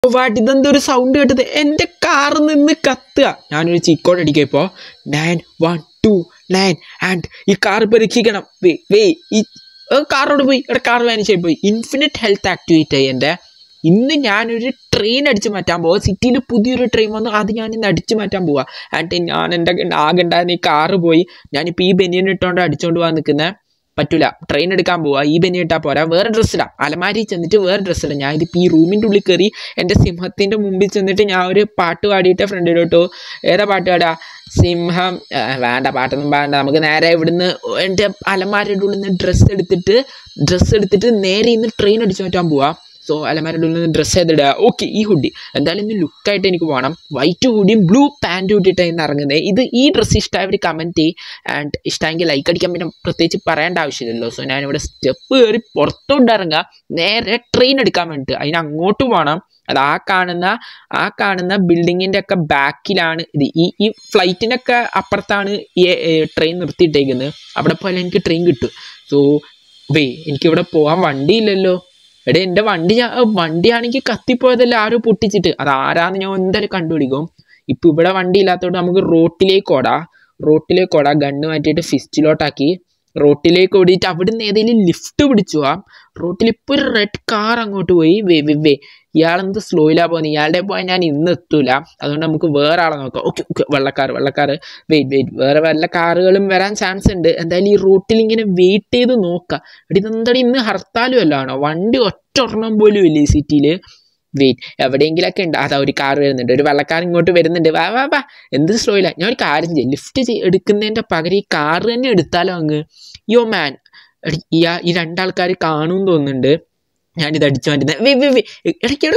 what ഇതെന്തൊരു sound കേട്ടത് എൻ്റെ കാറ് നിന്ന് കത്തുക ഞാനൊരു ചിക്കോട് അടിക്കുക ഇപ്പോൾ nine one two nine and ഈ കാർ ഇപ്പോൾ രക്ഷിക്കണം വേ വേ ഈ കാറോട് പോയി ഇവിടെ കാർ വാനിച്ചായി പോയി ഇൻഫിനിറ്റ് ഹെൽത്ത് ആക്ടിവേറ്റ് ആയി എൻ്റെ ഇന്ന് ഞാനൊരു ട്രെയിൻ അടിച്ച് മാറ്റാൻ പോവാ സിറ്റിയിൽ പുതിയൊരു ട്രെയിൻ വന്നു അത് ഞാൻ ഇന്ന് അടിച്ച് മാറ്റാൻ പോവാ ആൻഡ് ഞാൻ എൻ്റെ ആകെ ഉണ്ടായിരുന്ന ഈ കാറ് പോയി ഞാനിപ്പോൾ ഈ ബനിയൻ ഇട്ടുകൊണ്ട് അടിച്ചുകൊണ്ട് പോകാൻ നിൽക്കുന്നത് പറ്റൂല ട്രെയിൻ എടുക്കാൻ പോവാ ഈ ബനി ഇട്ടാൽ പോരാ വേറെ ഡ്രസ്സ് ഇടാം അലമാരി ചെന്നിട്ട് വേറെ ഡ്രസ്സ് ഇടാം ഞാൻ ഇതിപ്പോൾ ഈ റൂമിൻ്റെ ഉള്ളിൽ കയറി എൻ്റെ സിംഹത്തിൻ്റെ മുമ്പിൽ ചെന്നിട്ട് ഞാൻ ഒരു പാട്ട് പാടിയിട്ട് ഫ്രണ്ടിലോട്ട് ഏതാ പാട്ട് പാടാ സിംഹം ആ, വേണ്ട പാട്ടൊന്നും വേണ്ട നമുക്ക് നേരെ ഇവിടുന്ന് എൻ്റെ അലമാരയുടെ ഉള്ളിൽ നിന്ന് ഡ്രസ്സ് എടുത്തിട്ട് ഡ്രസ്സ് എടുത്തിട്ട് നേരെ ഇന്ന് ട്രെയിൻ അടിച്ചു മാറ്റാൻ പോവാ സോ അലമാരയുടെ ഉള്ളിൽ നിന്ന് ഡ്രസ്സ് ചെയ്തിടുക ഓക്കെ ഈ ഹുഡി എന്തായാലും ഇന്ന് ലുക്കായിട്ട് എനിക്ക് പോകണം വൈറ്റ് ഹുഡിയും ബ്ലൂ പാൻറ്റും ഇട്ടിട്ട് ഇന്ന് ഇറങ്ങുന്നത് ഇത് ഈ ഡ്രസ്സ് ഇഷ്ടമായവർ കമൻറ്റ് ചെയ്യും ആൻഡ് ഇഷ്ടമെങ്കിൽ ലൈക്ക് അടിക്കാൻ പിന്നെ പ്രത്യേകിച്ച് പറയേണ്ട ആവശ്യമില്ലല്ലോ സോ ഞാനിവിടെ സ്റ്റെപ്പ് കയറി പുറത്തോട്ട് ഇറങ്ങുക നേരെ ട്രെയിൻ എടുക്കാൻ വേണ്ടിയിട്ട് അതിന് അങ്ങോട്ട് പോകണം അത് ആ കാണുന്ന ആ കാണുന്ന ബിൽഡിങ്ങിൻ്റെ ഒക്കെ ബാക്കിലാണ് ഇത് ഈ ഈ ഫ്ലൈറ്റിനൊക്കെ അപ്പുറത്താണ് ഈ ട്രെയിൻ നിർത്തിയിട്ടേക്കുന്നത് അവിടെ പോലെ എനിക്ക് ട്രെയിൻ കിട്ടും സോ വേ എനിക്കിവിടെ പോകാൻ വണ്ടിയില്ലല്ലോ എടേ എൻ്റെ വണ്ടി ഞാൻ വണ്ടിയാണെങ്കിൽ കത്തിപ്പോയതല്ല ആരോ പൊട്ടിച്ചിട്ട് അത് ആരാന്ന് ഞാൻ എന്തായാലും കണ്ടുപിടിക്കും ഇപ്പം ഇവിടെ വണ്ടി ഇല്ലാത്തതുകൊണ്ട് നമുക്ക് റോട്ടിലേക്ക് ഓടാം റോട്ടിലേക്ക് ഓടാം ഗണ്ണ് മാറ്റിയിട്ട് ഫിസ്റ്റിലോട്ടാക്കി റോട്ടിലേക്ക് ഓടിയിട്ട് അവിടുന്ന് ഏതെങ്കിലും ലിഫ്റ്റ് പിടിച്ചു പോവാം റോട്ടിൽ ഇപ്പോൾ ഒരു റെഡ് കാർ അങ്ങോട്ട് പോയി വേ വേ വേ ഇയാളെന്ത് സ്ലോയിലാ പോകുന്നത് ഇയാളുടെ പോയാൽ ഞാൻ ഇന്ന് എത്തൂല അതുകൊണ്ട് നമുക്ക് വേറെ ആളെ നോക്കാം ഓക്കെ ഓക്കെ വെള്ളക്കാർ വെള്ളക്കാർ വെയിറ്റ് വെയിറ്റ് വേറെ വല്ല കാറുകളും വരാൻ ചാൻസ് ഉണ്ട് എന്തായാലും ഈ റോട്ടിൽ ഇങ്ങനെ വെയിറ്റ് ചെയ്ത് നോക്കാം എടി ഇതെന്താടി ഇന്ന് ഹർത്താലും അല്ലാണോ വണ്ടി ഒറ്റ ഒരെണ്ണം പോലും ഇല്ല ഈ സിറ്റിയിൽ വെയിറ്റ് എവിടെയെങ്കിലൊക്കെ ഉണ്ട് അതാ ഒരു കാർ വരുന്നുണ്ട് ഒരു വെള്ളക്കാർ ഇങ്ങോട്ട് വരുന്നുണ്ട് വാ വാ വാ എന്ത് സ്ലോയില്ല ഞാൻ ഒരു കാര്യം ചെയ്യും ലിഫ്റ്റ് എടുക്കുന്നതിൻ്റെ പകരം ഈ കാർ തന്നെ എടുത്താലോ അങ്ങ് യോ മാൻ എടി ഈ ആ- ഈ രണ്ടാൾക്കാർ കാണുമെന്ന് തോന്നുന്നുണ്ട് ഞാനിത് അടിച്ചു മാറ്റുന്നത് വേ വേ വേ ഇടയ്ക്കോട്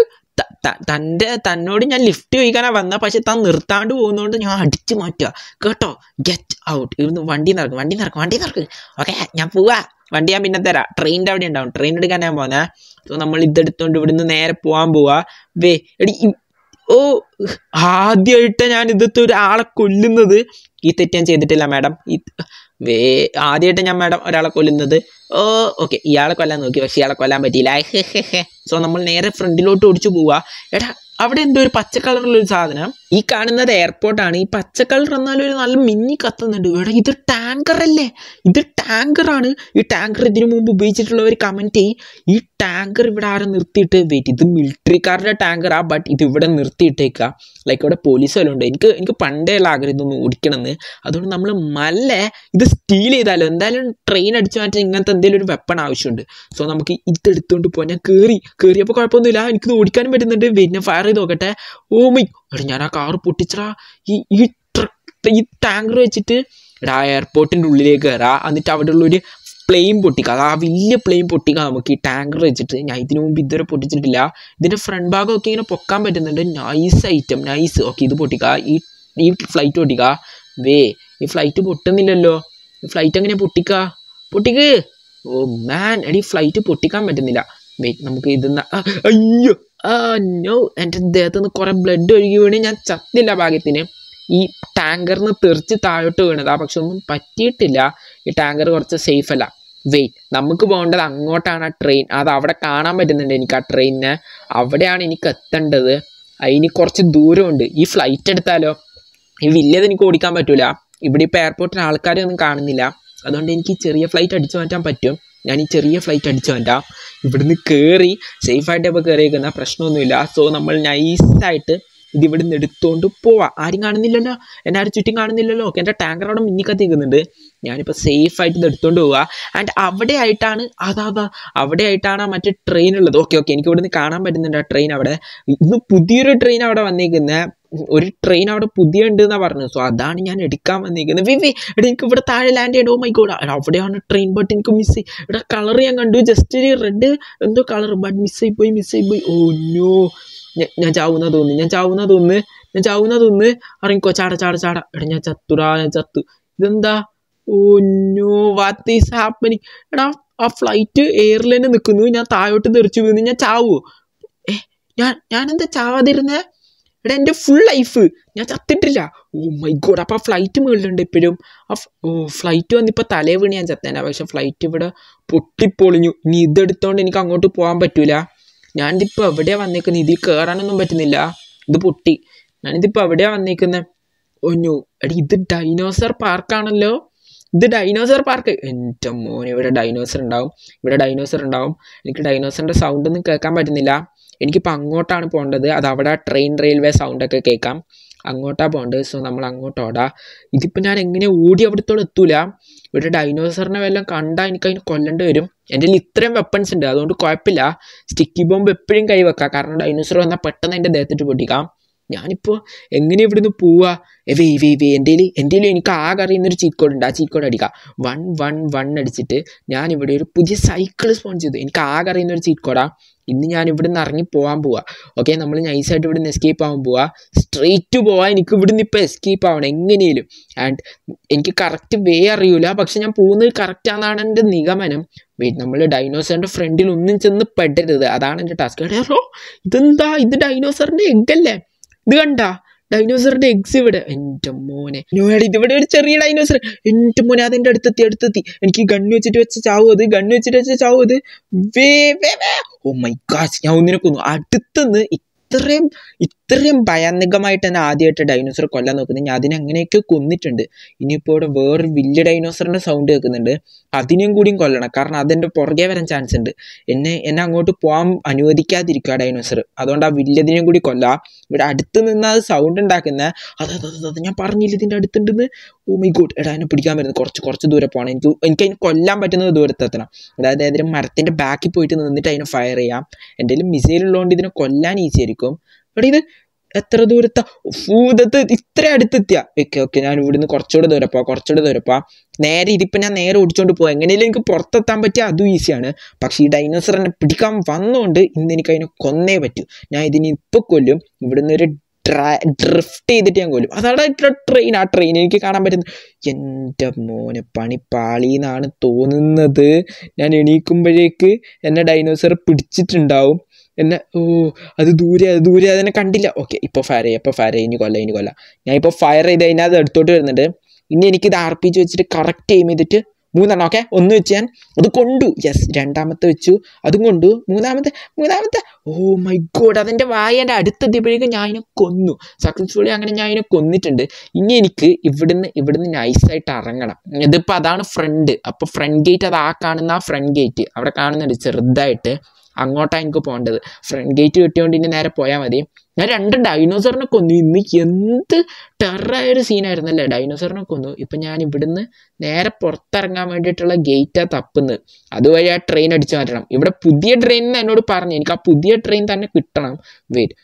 തൻ്റെ തന്നോട് ഞാൻ ലിഫ്റ്റ് ചോദിക്കാനാണ് വന്ന പക്ഷെ താൻ നിർത്താണ്ട് പോകുന്നതുകൊണ്ട് ഞാൻ അടിച്ചു മാറ്റുക കേട്ടോ ഗെറ്റ് ഔട്ട് ഇവിടുന്ന് വണ്ടി നിറക്കും വണ്ടി നിറക്കും വണ്ടി നിറക്കും ഓക്കെ ഞാൻ പോവാ വണ്ടി ഞാൻ പിന്നെ തരാം ട്രെയിനിൻ്റെ അവിടെ ഉണ്ടാവും ട്രെയിൻ എടുക്കാൻ ഞാൻ പോകുന്നത് സോ നമ്മൾ ഇതെടുത്തോണ്ട് ഇവിടുന്ന് നേരെ പോകാൻ പോവാ വേ എടി ഇ- ഓ ആദ്യമായിട്ട് ഞാൻ ഇതത്തെ ഒരാളെ കൊല്ലുന്നത് ഈ തെറ്റ് ഞാൻ ചെയ്തിട്ടില്ല മാഡം ഈ വേ ആദ്യമായിട്ട് ഞാൻ മാഡം ഒരാളെ കൊല്ലുന്നത് ഓ ഓക്കെ ഇയാളെ കൊല്ലാൻ നോക്കി പക്ഷെ ഇയാളെ കൊല്ലാൻ പറ്റിയില്ല സോ നമ്മൾ നേരെ ഫ്രണ്ടിലോട്ട് ഓടിച്ചു പോവാ എടാ അവിടെ എന്തോ ഒരു പച്ച കളറിലൊരു സാധനം ഈ കാണുന്നത് എയർപോർട്ടാണ് ഈ പച്ച കളർ എന്നാലും ഒരു നല്ല മിന്നി കത്തുന്നുണ്ട് എടാ ഇത് ടാങ്കർ അല്ലേ ഇത് ടാങ്കറാണ് ഈ ടാങ്കർ ഇതിനു മുമ്പ് ഉപയോഗിച്ചിട്ടുള്ളവർ കമൻറ്റ് ചെയ്യും ഈ ടാങ്കർ ഇവിടെ ആരും നിർത്തിയിട്ട് വെയിറ്റ് ഇത് മിലിറ്ററിക്കാരുടെ ടാങ്കറാ ബട്ട് ഇത് ഇവിടെ നിർത്തിയിട്ടേക്കുക ലൈക്ക് ഇവിടെ പോലീസ് വല്ലതും ഉണ്ട് എനിക്ക് എനിക്ക് പണ്ടേ ഉള്ള ആഗ്രഹം ഇതൊന്ന് ഓടിക്കണമെന്ന് അതുകൊണ്ട് നമ്മൾ മല്ല ഇത് സ്റ്റീൽ ചെയ്താലോ എന്തായാലും ട്രെയിൻ അടിച്ചു മാറ്റാൻ ഇങ്ങനത്തെ എന്തെങ്കിലും ഒരു വെപ്പൺ ആവശ്യമുണ്ട് സോ നമുക്ക് ഇതെടുത്തോണ്ട് പോകാൻ ഞാൻ കയറി കയറിയപ്പോൾ കുഴപ്പമൊന്നുമില്ല എനിക്കിത് ഓടിക്കാനും പറ്റുന്നുണ്ട് പിന്നെ ഫയർ ചെയ്ത് നോക്കട്ടെ ഓ മൈ എടാ ഞാൻ ആ കാറ് പൊട്ടിച്ചടാ ഈ ഈ ട്രക്ക് ഈ ടാങ്കർ വെച്ചിട്ട് എടാ എയർപോർട്ടിൻ്റെ ഉള്ളിലേക്ക് കയറാം എന്നിട്ട് അവിടെ ഉള്ളൊരു പ്ലെയിൻ പൊട്ടിക്കുക അത് ആ വലിയ പ്ലെയിൻ പൊട്ടിക്കുക നമുക്ക് ഈ ടാങ്കർ വെച്ചിട്ട് ഞാൻ ഇതിനു മുമ്പ് ഇതുവരെ പൊട്ടിച്ചിട്ടില്ല ഇതിൻ്റെ ഫ്രണ്ട് ഭാഗമൊക്കെ ഇങ്ങനെ പൊക്കാൻ പറ്റുന്നുണ്ട് നൈസ് ഐറ്റം നൈസ് ഓക്കെ ഇത് പൊട്ടിക്കുക ഈ ഈ ഫ്ലൈറ്റ് പൊട്ടിക്കുക വേ ഈ ഫ്ലൈറ്റ് പൊട്ടുന്നില്ലല്ലോ ഈ ഫ്ലൈറ്റ് എങ്ങനെ പൊട്ടിക്കുക പൊട്ടിക്ക് ഓ മാൻ എടി ഫ്ലൈറ്റ് പൊട്ടിക്കാൻ പറ്റുന്നില്ല വെയിറ്റ് നമുക്ക് ഇത് അയ്യോ ആ നോ എൻ്റെ ദേഹത്ത് നിന്ന് കുറേ ബ്ലഡ് ഒഴുകി വീണ് ഞാൻ ചത്തില്ല ഭാഗ്യത്തിന് ഈ ടാങ്കറിന് തെറിച്ച് താഴോട്ട് വീണതാ പക്ഷെ ഒന്നും പറ്റിയിട്ടില്ല ഈ ടാങ്കർ കുറച്ച് സേഫ് അല്ല വെയിറ്റ് നമുക്ക് പോകേണ്ടത് അങ്ങോട്ടാണ് ആ ട്രെയിൻ അത് അവിടെ കാണാൻ പറ്റുന്നുണ്ട് എനിക്ക് ആ ട്രെയിനിനെ അവിടെയാണ് എനിക്ക് എത്തേണ്ടത് അതിന് കുറച്ച് ദൂരമുണ്ട് ഈ ഫ്ലൈറ്റ് എടുത്താലോ ഈ വലിയത് എനിക്ക് ഓടിക്കാൻ പറ്റൂല ഇവിടെ ഇപ്പോൾ എയർപോർട്ടിൽ ആൾക്കാരെ ഒന്നും കാണുന്നില്ല അതുകൊണ്ട് എനിക്ക് ഈ ചെറിയ ഫ്ലൈറ്റ് അടിച്ചു മാറ്റാൻ പറ്റും ഞാൻ ഈ ചെറിയ ഫ്ലൈറ്റ് അടിച്ചു മാറ്റാം ഇവിടുന്ന് കയറി സേഫായിട്ട് ഇപ്പോൾ കയറിയേക്കുന്ന പ്രശ്നമൊന്നുമില്ല സോ നമ്മൾ നൈസായിട്ട് ഇത് ഇവിടുന്ന് എടുത്തുകൊണ്ട് പോവാം ആരും കാണുന്നില്ലല്ലോ എന്നെ ആരും ചുറ്റും കാണുന്നില്ലല്ലോ ഓക്കെ എൻ്റെ ടാങ്കർ അവിടെ മിന്നി കത്തിക്കുന്നുണ്ട് ഞാനിപ്പോൾ സേഫായിട്ട് ഇത് എടുത്തുകൊണ്ട് പോവുക ആൻഡ് അവിടെ ആയിട്ടാണ് അതാ അതാ അവിടെ ആയിട്ടാണ് ആ മറ്റേ ട്രെയിൻ ഉള്ളത് ഓക്കെ ഓക്കെ എനിക്ക് ഇവിടുന്ന് കാണാൻ പറ്റുന്നുണ്ട് ആ ട്രെയിൻ അവിടെ ഇന്ന് പുതിയൊരു ട്രെയിൻ അവിടെ വന്നേക്കുന്നത് ഒരു ട്രെയിൻ അവിടെ പുതിയ ഉണ്ട് എന്നാ പറഞ്ഞത് സോ അതാണ് ഞാൻ എടുക്കാൻ വന്നിരിക്കുന്നത് വി വി എടാ എനിക്ക് ഇവിടെ താഴെ ലാൻഡ് ചെയ്യണം ഓ മൈ ഗോഡ് അവിടെയാണ് ട്രെയിൻ ബട്ട് എനിക്ക് മിസ് ചെയ്യും എടാ കളർ ഞാൻ കണ്ടു ജസ്റ്റ് ഒരു റെഡ് എന്തോ കളർ ബട്ട് മിസ്സായി പോയി മിസ്സായി പോയി ഓ നോ ഞാൻ ചാവുന്ന തോന്നുന്നു ഞാൻ ചാവുന്ന തോന്നുന്നു ഞാൻ ചാവുന്ന തോന്നുന്നു ഇറങ്ങിക്കോ ചാട ചാട ചാട എടാ ഞാൻ ചത്തുടാ ഞാൻ ചത്തു ഇതെന്താ oh no what is happening എടാ ആ ഫ്ലൈറ്റ് എയറിൽ തന്നെ നിൽക്കുന്നു ഞാൻ താഴോട്ട് തെറിച്ചു വീണു ഞാൻ ചാവോ ഏ ഞാൻ ഞാനെന്താ ചാവാതിരുന്നേ എടാ എൻ്റെ ഫുൾ ലൈഫ് ഞാൻ ചത്തിട്ടില്ല ഓ മൈ ഗോഡ് അപ്പോൾ ആ ഫ്ലൈറ്റ് മുകളിലുണ്ട് ഇപ്പോഴും ആ ഫ്- ഓ ഫ്ലൈറ്റ് വന്നിപ്പോൾ തലേ വീണ് ഞാൻ ചത്തേന പക്ഷെ ഫ്ലൈറ്റ് ഇവിടെ പൊട്ടിപ്പൊളിഞ്ഞു ഇനി ഇതെടുത്തോണ്ട് എനിക്ക് അങ്ങോട്ട് പോകാൻ പറ്റൂല ഞാനിതിപ്പോൾ എവിടെയാണ് വന്നേക്കുന്നത് ഇതിൽ കയറാനൊന്നും പറ്റുന്നില്ല ഇത് പൊട്ടി ഞാനിതിപ്പോൾ എവിടെയാണ് വന്നേക്കുന്നത് ഒന്നു എടി ഇത് ഡൈനോസർ പാർക്കാണല്ലോ ഇത് ഡൈനോസർ പാർക്ക് എൻ്റെ മോനെ ഇവിടെ ഡൈനോസർ ഉണ്ടാവും ഇവിടെ ഡൈനോസർ ഉണ്ടാവും എനിക്ക് ഡൈനോസറിൻ്റെ സൗണ്ട് ഒന്നും കേൾക്കാൻ പറ്റുന്നില്ല എനിക്കിപ്പോൾ അങ്ങോട്ടാണ് പോകേണ്ടത് അത് അവിടെ ട്രെയിൻ റെയിൽവേ സൗണ്ടൊക്കെ കേൾക്കാം അങ്ങോട്ടാണ് പോകേണ്ടത് സോ നമ്മൾ അങ്ങോട്ട് ഓടാം ഇതിപ്പോൾ ഞാൻ എങ്ങനെ ഓടി അവിടത്തോളം എത്തൂല ഇവിടെ ഡൈനോസറിനെ വല്ലതും കണ്ടാൽ എനിക്ക് അതിന് കൊല്ലേണ്ടി വരും എൻ്റെ കയ്യിൽ ഇത്രയും വെപ്പൺസ് ഉണ്ട് അതുകൊണ്ട് കുഴപ്പമില്ല സ്റ്റിക്കി ബോംബ് എപ്പോഴും കൈ വെക്കാം കാരണം ഡൈനോസർ വന്നാൽ പെട്ടെന്ന് എൻ്റെ ദേഹത്തിട്ട് പൊട്ടിക്കാം ഞാനിപ്പോൾ എങ്ങനെ ഇവിടുന്ന് പോവാ ഏ വേ വേ വേ എൻ്റെ കയ്യിൽ എൻ്റെ കയ്യിൽ എനിക്ക് ആകെ അറിയുന്നൊരു ചീറ്റ് കോഡ് ഉണ്ട് ആ ചീറ്റ് കോഡ് അടിക്കാം വൺ വൺ വൺ അടിച്ചിട്ട് ഞാൻ ഇവിടെ ഒരു പുതിയ സൈക്കിൾ സ്പോൺ ചെയ്തു എനിക്ക് ആകെ അറിയുന്ന ഒരു ചീറ്റ് കോഡാ ഇന്ന് ഞാൻ ഇവിടെ നിന്ന് ഇറങ്ങി പോകാൻ പോവാ ഓക്കെ നമ്മൾ നൈസായിട്ട് ഇവിടെ നിന്ന് എസ്കേപ്പ് ആവാൻ പോവാ സ്ട്രെയിറ്റ് പോവാൻ എനിക്ക് ഇവിടുന്ന് ഇപ്പോൾ എസ്കേപ്പ് ആവണം എങ്ങനെയും ആൻഡ് എനിക്ക് കറക്റ്റ് വേ അറിയൂല പക്ഷെ ഞാൻ പോകുന്നത് കറക്റ്റ് ആണെന്നാണ് എൻ്റെ നിഗമനം വെയിറ്റ് നമ്മൾ ഡൈനോസറിൻ്റെ ഫ്രണ്ടിൽ ഒന്നും ചെന്ന് പെടരുത് അതാണ് എൻ്റെ ടാസ്ക് എടോ ഇതെന്താ ഇത് ഡൈനോസറിൻ്റെ എഗ്ഗല്ലേ ഇത് കണ്ട ഡൈനോസറിന്റെ എഗ്സ് ഇവിടെ എൻ്റെ മോനെ നോയാടി ഇതിവിടെ ഒരു ചെറിയ ഡൈനോസർ എൻ്റെ മോനെ അതെൻ്റെ അടുത്തെത്തി അടുത്തെത്തി എനിക്ക് ഗണ്ണ് വെച്ചിട്ട് വെച്ച് ചാവും അത് ഗണ്ണ് വെച്ചിട്ട് വെച്ച് ചാവും അത് വേ വേ വേ ഓ മൈ ഗാസ് ഞാൻ ഒന്നിനെ കൊന്നു അടുത്തുനിന്ന് ഇത്രയും ഇത്രയും ഭയാനകമായിട്ട് തന്നെ ആദ്യമായിട്ട് ഡൈനോസർ കൊല്ലാൻ നോക്കുന്നത് ഞാൻ അതിനെ അങ്ങനെയൊക്കെ കൊന്നിട്ടുണ്ട് ഇനിയിപ്പോൾ ഇവിടെ വേറൊരു വലിയ ഡൈനോസറിൻ്റെ സൗണ്ട് കേൾക്കുന്നുണ്ട് അതിനെയും കൂടിയും കൊല്ലണം കാരണം അതെൻ്റെ പുറകെ വരാൻ ചാൻസ് ഉണ്ട് എന്നെ എന്നെ അങ്ങോട്ട് പോകാൻ അനുവദിക്കാതിരിക്കുക ഡൈനോസർ അതുകൊണ്ട് ആ വലിയതിനെയും കൂടി കൊല്ലാം ഇവിടെ അടുത്ത് നിന്ന് അത് സൗണ്ട് ഉണ്ടാക്കുന്ന അത് അത് അത് അത് ഞാൻ പറഞ്ഞില്ല ഇതിൻ്റെ അടുത്തുണ്ടെന്ന് ഓ മൈ ഗോഡ് എടാ എന്നെ പിടിക്കാൻ പറ്റുന്നത് കുറച്ച് കുറച്ച് ദൂരെ പോകണം എനിക്ക് എനിക്ക് അതിന് കൊല്ലാൻ പറ്റുന്നത് ദൂരത്തെത്തണം അതായത് അതിന് മരത്തിൻ്റെ ബാക്കിൽ പോയിട്ട് നിന്നിട്ട് അതിനെ ഫയർ ചെയ്യാം എൻ്റെ കയ്യിൽ മിസൈൽ ഉള്ളതുകൊണ്ട് ഇതിനെ കൊല്ലാൻ ഈസി ആയിരിക്കും എടാ ഇത് എത്ര ദൂരത്താ ഫൂതത്ത് ഇത്ര അടുത്തെത്തിയ ഓക്കെ ഓക്കെ ഞാൻ ഇവിടുന്ന് കുറച്ചുകൂടെ ദൂരെ പോവാം കുറച്ചുകൂടെ ദൂരെ പോവാം നേരെ ഇതിപ്പോൾ ഞാൻ നേരെ ഓടിച്ചോണ്ട് പോവാം എങ്ങനെയെങ്കിലും എനിക്ക് പുറത്തെത്താൻ പറ്റിയ അതും ഈസിയാണ് പക്ഷേ ഈ ഡൈനോസർ എന്നെ പിടിക്കാൻ വന്നുകൊണ്ട് ഇന്ന് എനിക്ക് അതിനെ കൊന്നേ പറ്റൂ ഞാൻ ഇതിനെ ഇപ്പോൾ കൊല്ലും ഇവിടുന്ന് ഒരു ഡ്രാ ഡ്രിഫ്റ്റ് ചെയ്തിട്ട് ഞാൻ കൊല്ലും അതാണ് ട്രെയിൻ ആ ട്രെയിൻ എനിക്ക് കാണാൻ പറ്റുന്നത് എൻ്റെ മോനെ പണി പാളിന്നാണ് തോന്നുന്നത് ഞാൻ എണീക്കുമ്പോഴേക്ക് എന്നെ ഡൈനോസർ പിടിച്ചിട്ടുണ്ടാവും എന്നെ ഓ അത് ദൂരെ അത് ദൂരെ അതിനെ കണ്ടില്ല ഓക്കെ ഇപ്പോൾ ഫയർ ചെയ്യാം ഇപ്പോൾ ഫയർ ചെയ്യാം ഇനി കൊല്ലാം ഇനി കൊല്ലാം ഞാൻ ഇപ്പോൾ ഫയർ ചെയ്ത് കഴിഞ്ഞാൽ അത് അടുത്തോട്ട് വരുന്നുണ്ട് ഇനി എനിക്കിത് ആർ പി ജി വെച്ചിട്ട് കറക്റ്റ് എയിം ചെയ്തിട്ട് മൂന്നെണ്ണം ഓക്കെ ഒന്ന് വെച്ച് ഞാൻ അത് കൊണ്ടു യെസ് രണ്ടാമത്തെ വെച്ചു അതും കൊണ്ടു മൂന്നാമത്തെ മൂന്നാമത്തെ ഓ മൈ ഗോഡ് അതിൻ്റെ വായൻ്റെ അടുത്തെത്തിയപ്പോഴേക്കും ഞാൻ അതിനെ കൊന്നു സക്സസ്ഫുള്ളി അങ്ങനെ ഞാൻ അതിനെ കൊന്നിട്ടുണ്ട് ഇനി എനിക്ക് ഇവിടുന്ന് ഇവിടുന്ന് നൈസായിട്ട് ഇറങ്ങണം ഇതിപ്പോൾ അതാണ് ഫ്രണ്ട് അപ്പോൾ ഫ്രണ്ട് ഗേറ്റ് അത് ആ കാണുന്ന ആ ഫ്രണ്ട് ഗേറ്റ് അവിടെ കാണുന്നുണ്ട് ചെറുതായിട്ട് അങ്ങോട്ടാണ് എനിക്ക് പോകേണ്ടത് ഫ്രണ്ട് ഗേറ്റ് കിട്ടിയോണ്ട് ഇനി നേരെ പോയാൽ മതി ഞാൻ രണ്ട് ഡൈനോസറിനെ കൊന്നു ഇന്ന് എന്ത് ടെററായൊരു സീനായിരുന്നല്ലേ ഡൈനോസറിനെ കൊന്നു ഇപ്പം ഞാൻ ഇവിടുന്ന് നേരെ പുറത്തിറങ്ങാൻ വേണ്ടിയിട്ടുള്ള ഗേറ്റാണ് തപ്പുന്നത് അതുവഴി ആ ട്രെയിൻ അടിച്ചു മാറ്റണം ഇവിടെ പുതിയ ട്രെയിൻ എന്നോട് പറഞ്ഞു എനിക്ക് ആ പുതിയ ട്രെയിൻ തന്നെ കിട്ടണം വെയിറ്റ്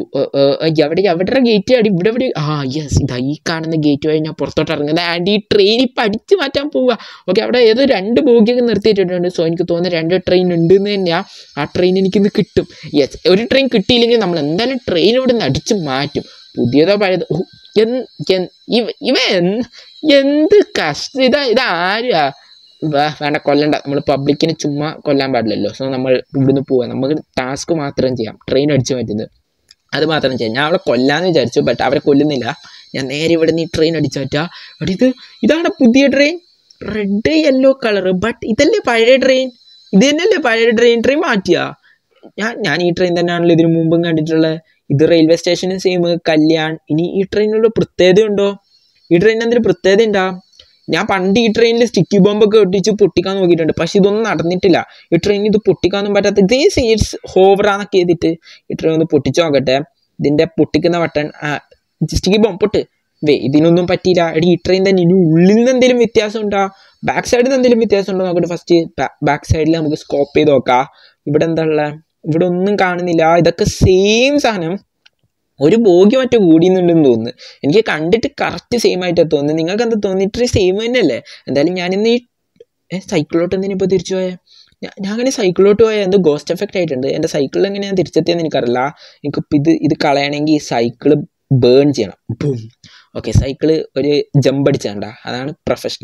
എവിടെ എവിടെ ഗേറ്റ് അടി ഇവിടെ എവിടെ ആ യെസ് ഇതാ ഈ കാണുന്ന ഗേറ്റ് വഴി ഞാൻ പുറത്തോട്ട് ഇറങ്ങുന്നത് ആൻഡ് ഈ ട്രെയിൻ ഇപ്പം അടിച്ചു മാറ്റാൻ പോവുക ഓക്കെ അവിടെ ഏതോ രണ്ട് ബോഗിയൊക്കെ നിർത്തിയിട്ടുണ്ട് സോ എനിക്ക് തോന്നുന്നു രണ്ട് ട്രെയിൻ ഉണ്ട് എന്ന് തന്നെയാണ് ആ ട്രെയിൻ എനിക്കിന്ന് കിട്ടും യെസ് ഒരു ട്രെയിൻ കിട്ടിയില്ലെങ്കിൽ നമ്മൾ എന്തായാലും ട്രെയിൻ ഇവിടെ നിന്ന് അടിച്ചു മാറ്റും പുതിയതോ പഴയതോ ഓ, എൻ- എൻ- ഇവ ഇവ എന്ത് എന്ത് കഷ്ടം ഇതാ ഇതാരാ വേ- വേണ്ട കൊല്ലണ്ട നമ്മൾ പബ്ലിക്കിനെ ചുമ്മാ കൊല്ലാൻ പാടില്ലല്ലോ സോ നമ്മൾ ഇവിടുന്ന് പോവാം നമുക്ക് ടാസ്ക് മാത്രം ചെയ്യാം ട്രെയിൻ അടിച്ചു മാറ്റുന്നത് അത് മാത്രം ചെയ്യാം ഞാൻ അവളെ കൊല്ലാന്ന് വിചാരിച്ചു ബട്ട് അവരെ കൊല്ലുന്നില്ല ഞാൻ നേരെ ഇവിടെ നിന്ന് ഈ ട്രെയിൻ അടിച്ചു മാറ്റുക എടി ഇത് ഇതാണ് പുതിയ train red yellow colour but ഇതല്ലേ പഴയ ട്രെയിൻ ഇത് തന്നെയല്ലേ പഴയ ട്രെയിൻ ട്രെയിൻ മാറ്റിയാ ഞാൻ ഞാൻ ഈ ട്രെയിൻ തന്നെയാണല്ലോ ഇതിനു മുമ്പും കണ്ടിട്ടുള്ളത് ഇത് റെയിൽവേ സ്റ്റേഷനും സെയിം കല്യാൺ ഇനി ഈ ട്രെയിനിലുള്ള പ്രത്യേകത ഉണ്ടോ ഈ ട്രെയിനിന് എന്തെങ്കിലും പ്രത്യേകത ഉണ്ടാ ഞാൻ പണ്ട് ഈ ട്രെയിനിൽ സ്റ്റിക്കി ബോംബൊക്കെ ഒട്ടിച്ച് പൊട്ടിക്കാൻ നോക്കിയിട്ടുണ്ട് പക്ഷെ ഇതൊന്നും നടന്നിട്ടില്ല ഈ ട്രെയിൻ ഇത് പൊട്ടിക്കാനൊന്നും പറ്റാത്ത ഇതേ സീറ്റ്സ് ഹോവറാന്നൊക്കെ ചെയ്തിട്ട് ഈ ട്രെയിൻ ഒന്ന് പൊട്ടിച്ചു നോക്കട്ടെ ഇതിൻ്റെ പൊട്ടിക്കുന്ന ബട്ടൺ സ്റ്റിക്കി ബോംബ് പൊട്ട് വേ ഇതിനൊന്നും പറ്റിയില്ല എടി ഈ ട്രെയിൻ തന്നെ ഇനി ഉള്ളിൽ നിന്ന് എന്തെങ്കിലും വ്യത്യാസം ഉണ്ടോ ബാക്ക് സൈഡിൽ നിന്ന് എന്തെങ്കിലും വ്യത്യാസം ഉണ്ടോ നോക്കട്ടെ ഫസ്റ്റ് ബാക്ക് സൈഡിൽ നമുക്ക് സ്കോപ്പ് ചെയ്ത് നോക്കാം ഇവിടെ എന്താ ഉള്ളത് ഇവിടെ ഒന്നും കാണുന്നില്ല ഇതൊക്കെ സെയിം സാധനം ഒരു ബോഗി മറ്റോ കൂടിയെന്നുണ്ടെന്ന് തോന്നുന്നു എനിക്ക് കണ്ടിട്ട് കറക്റ്റ് സെയിം ആയിട്ടാണ് തോന്നുന്നത് നിങ്ങൾക്ക് എന്താ തോന്നി ഇത്രയും സെയിം തന്നെയല്ലേ എന്തായാലും ഞാനിന്ന് ഈ ഏ സൈക്കിളിലോട്ട് എന്തിനാ ഇപ്പോൾ തിരിച്ചു പോയത് ഞാൻ ഞാൻ അങ്ങനെ സൈക്കിളിലോട്ട് പോയാൽ എന്തോ ഗോസ്റ്റ് എഫക്റ്റ് ആയിട്ടുണ്ട് എൻ്റെ സൈക്കിളിൽ എങ്ങനെ ഞാൻ തിരിച്ചെത്തിയെന്ന് എനിക്കറിയില്ല എനിക്കിപ്പോൾ ഇത് ഇത് കളയണമെങ്കിൽ ഈ സൈക്കിള് ബേൺ ചെയ്യണം ബും ഓക്കെ സൈക്കിള് ഒരു ജമ്പ് അടിച്ചാണ്ട അതാണ് പ്രൊഫഷണൽ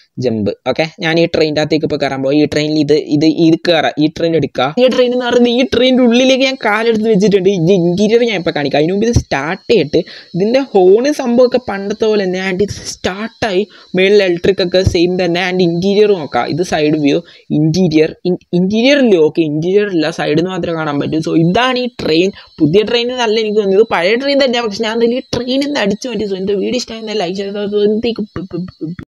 ജമ്പ് ഓക്കെ ഞാൻ ഈ ട്രെയിനിൻ്റെ അകത്തേക്ക് ഇപ്പോൾ കയറാൻ പോകും ഈ ട്രെയിനിൽ ഇത് ഇത് ഇത് കയറാം ഈ ട്രെയിൻ എടുക്കുക ഈ ട്രെയിൻ എന്ന് പറയുന്നത് ഈ ട്രെയിനിൻ്റെ ഉള്ളിലേക്ക് ഞാൻ കാലെടുത്ത് വെച്ചിട്ടുണ്ട് ഈ ഇൻറ്റീരിയർ ഞാൻ ഇപ്പോൾ കാണിക്കാം അതിന് മുമ്പ് ഇത് സ്റ്റാർട്ട് ചെയ്തിട്ട് ഇതിൻ്റെ ഹോണ് സംഭവമൊക്കെ പണ്ടത്തെ പോലെ തന്നെ ആൻഡ് ഇത് സ്റ്റാർട്ടായി മേളിൽ ഇലക്ട്രിക് ഒക്കെ സെയിം തന്നെ ആൻഡ് ഇൻറ്റീരിയർ നോക്കാം ഇത് സൈഡ് വ്യൂ ഇൻറ്റീരിയർ ഇൻറ്റീരിയർ ഇല്ലേ ഓക്കെ ഇൻറ്റീരിയർ ഇല്ല സൈഡിൽ നിന്ന് മാത്രമേ കാണാൻ പറ്റൂ സോ ഇതാണ് ഈ ട്രെയിൻ പുതിയ ട്രെയിൻ നല്ല എനിക്ക് തോന്നിയത് പഴയ ട്രെയിൻ തന്നെയാണ് പക്ഷെ ഞാൻ എന്തായാലും ഈ ട്രെയിനിൽ നിന്ന് അടിച്ചു പറ്റി സോ എൻ്റെ വീഡിയോ ഇഷ്ടമായി ലൈക്ക് ചെയ്തത്